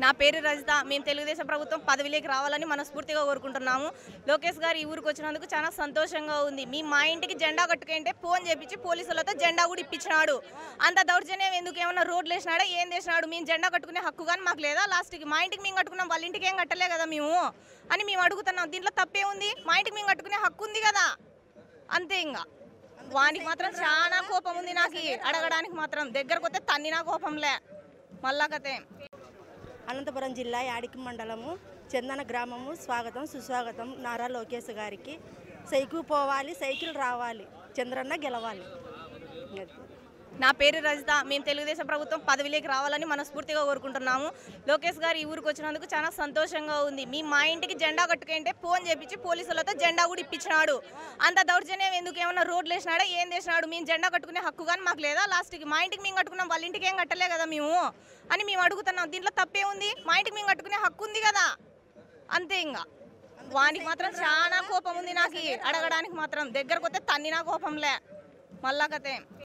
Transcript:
నా పేరు రజిత మేము తెలుగుదేశం ప్రభుత్వం పదవిలోకి రావాలని మనస్ఫూర్తిగా కోరుకుంటున్నాము లోకేష్ గారు ఈ ఊరికి వచ్చినందుకు చాలా సంతోషంగా ఉంది మీ మా ఇంటికి జెండా కట్టుకుంటే ఫోన్ చేపించి పోలీసులతో జెండా కూడా ఇప్పించినాడు అంత దౌర్జన్యం ఎందుకు ఏమన్నా రోడ్లు వేసినాడా ఏం చేసినాడు మేము జెండా కట్టుకునే హక్కు కానీ మాకు లేదా లాస్ట్కి మా ఇంటికి మేము కట్టుకున్నాం వాళ్ళ ఇంటికి ఏం కట్టలే కదా మేము అని మేము అడుగుతున్నాం దీంట్లో తప్పే ఉంది మా ఇంటికి మేము కట్టుకునే హక్కు ఉంది కదా అంతే ఇంకా వానికి మాత్రం చాలా కోపం ఉంది నాకు అడగడానికి మాత్రం దగ్గరకు వస్తే తన్నినా కోపంలే మళ్ళా కతే అనంతపురం జిల్లా యాడికి మండలము చందన గ్రామము స్వాగతం సుస్వాగతం నారా లోకేష్ గారికి సైకిల్ పోవాలి సైకిల్ రావాలి చంద్రన్న గెలవాలి అది. నా పేరు రజిత మేము తెలుగుదేశం ప్రభుత్వం పదవిలోకి రావాలని మనస్ఫూర్తిగా కోరుకుంటున్నాము లోకేష్ గారు ఈ ఊరికి వచ్చినందుకు చాలా సంతోషంగా ఉంది మీ మా ఇంటికి జెండా కట్టుకుంటే ఫోన్ చేపించి పోలీసులతో జెండా కూడా ఇప్పించినాడు అంత దౌర్జన్యం ఎందుకు ఏమన్నా రోడ్లు వేసినాడా ఏం చేసినాడు మేము జెండా కట్టుకునే హక్కు కానీ మాకు లేదా లాస్ట్కి మా ఇంటికి మేము కట్టుకున్నాం వాళ్ళ ఇంటికి ఏం కట్టలే కదా మేము అని మేము అడుగుతున్నాం దీంట్లో తప్పే ఉంది మా ఇంటికి మేము కట్టుకునే హక్కు ఉంది కదా అంతే ఇంకా వానికి మాత్రం చాలా కోపం ఉంది నాకు అడగడానికి మాత్రం దగ్గరకు వస్తే తన్నినా కోపంలే మళ్ళా కతే